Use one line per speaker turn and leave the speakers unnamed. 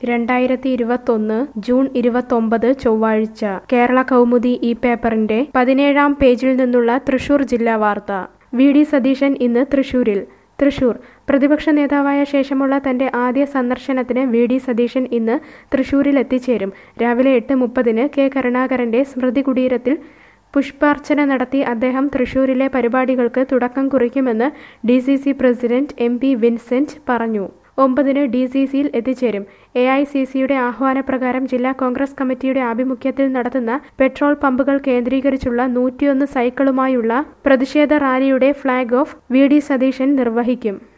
രണ്ടായിരത്തി ഇരുപത്തൊന്ന് ജൂൺ ഇരുപത്തൊമ്പത് ചൊവ്വാഴ്ച കേരള കൗമുദി ഈ പേപ്പറിന്റെ പതിനേഴാം പേജിൽ നിന്നുള്ള തൃശൂർ ജില്ലാ വാർത്ത വി ഡി സതീശൻ ഇന്ന് തൃശൂരിൽ തൃശൂർ പ്രതിപക്ഷ നേതാവായ ശേഷമുള്ള തന്റെ ആദ്യ സന്ദർശനത്തിന് വി ഡി സതീശൻ ഇന്ന് തൃശൂരിൽ എത്തിച്ചേരും രാവിലെ എട്ട് മുപ്പതിന് കെ കരുണാകരന്റെ സ്മൃതി കുടീരത്തിൽ പുഷ്പാർച്ചന നടത്തി അദ്ദേഹം തൃശൂരിലെ പരിപാടികൾക്ക് തുടക്കം കുറിക്കുമെന്ന് D C C president M P Vincent പറഞ്ഞു ഒമ്പതിന് ഡി സി സിയിൽ എത്തിച്ചേരും എ ഐ സി സിയുടെ ആഹ്വാനപ്രകാരം ജില്ലാ കോൺഗ്രസ് കമ്മിറ്റിയുടെ ആഭിമുഖ്യത്തിൽ നടത്തുന്ന പെട്രോൾ പമ്പുകൾ കേന്ദ്രീകരിച്ചുള്ള നൂറ്റിയൊന്ന് സൈക്കിളുമായുള്ള പ്രതിഷേധ റാലിയുടെ flag off V D Satheesan നിർവഹിക്കും